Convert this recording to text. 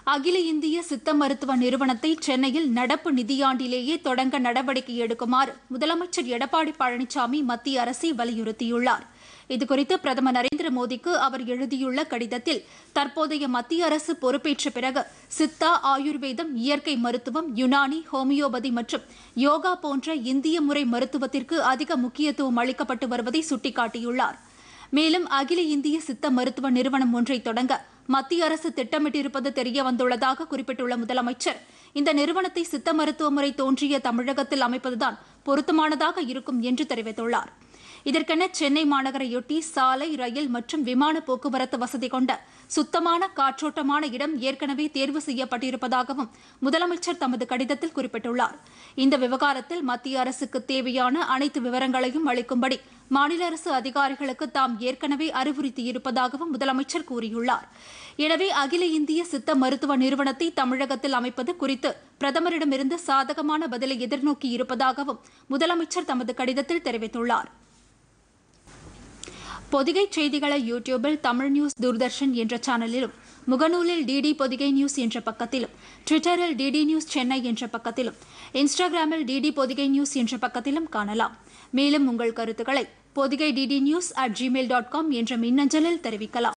அகில இந்திய சித்த மருத்துவ நிறுவனத்தை சென்னையில் நடப்பு நிதியாண்டிலேயே தொடங்க நடவடிக்கை எடுக்குமாறு முதலமைச்சர் எடப்பாடி பழனிசாமி மத்திய அரசை வலியுறுத்தியுள்ளார் இதுகுறித்து பிரதமர் நரேந்திர மோடிக்கு அவர் எழுதியுள்ள கடிதத்தில் தற்போதைய மத்திய அரசு பொறுப்பேற்ற பிறகு சித்தா ஆயுர்வேதம் இயற்கை மருத்துவம் யுனானி ஹோமியோபதி மற்றும் யோகா போன்ற இந்திய முறை மருத்துவத்திற்கு அதிக முக்கியத்துவம் அளிக்கப்பட்டு வருவதை சுட்டிக்காட்டியுள்ளார் மேலும் அகில இந்திய சித்த மருத்துவ நிறுவனம் ஒன்றை தொடங்க மத்திய அரசு திட்டமிட்டிருப்பது தெரிய வந்துள்ளதாக குறிப்பிட்டுள்ள முதலமைச்சர் இந்த நிறுவனத்தை சித்த மருத்துவ முறை தோன்றிய தமிழகத்தில் அமைப்பதுதான் பொருத்தமானதாக இருக்கும் என்று தெரிவித்துள்ளார் இதற்கென சென்னை மாநகரையொட்டி சாலை ரயில் மற்றும் விமான போக்குவரத்து வசதி கொண்ட சுத்தமான காற்றோட்டமான இடம் ஏற்கனவே தேர்வு செய்யப்பட்டிருப்பதாகவும் முதலமைச்சர் தமது கடிதத்தில் குறிப்பிட்டுள்ளார் இந்த விவகாரத்தில் மத்திய அரசுக்கு தேவையான அனைத்து விவரங்களையும் அளிக்கும்படி மாநில அரசு அதிகாரிகளுக்கு தாம் ஏற்கனவே அறிவுறுத்தியிருப்பதாகவும் முதலமைச்சர் கூறியுள்ளார் எனவே அகில இந்திய சித்த மருத்துவ நிறுவனத்தை தமிழகத்தில் அமைப்பது குறித்து பிரதமரிடமிருந்து சாதகமான பதிலை எதிர்நோக்கி இருப்பதாகவும் முதலமைச்சர் தமது கடிதத்தில் தெரிவித்துள்ளார் பொதிகை செய்திகளை யூடியூபில் தமிழ் நியூஸ் தூர்தர்ஷன் என்ற சேனலிலும் முகநூலில் டிடி பொதிகை நியூஸ் என்ற பக்கத்திலும் ட்விட்டரில் டிடி நியூஸ் சென்னை என்ற பக்கத்திலும் இன்ஸ்டாகிராமில் டிடி பொதிகை நியூஸ் என்ற பக்கத்திலும் காணலாம் மேலும் உங்கள் கருத்துக்களை Podhigai DD news at Gmail dot com என்ற மின்னஞ்சலில் தெரிவிக்கலாம்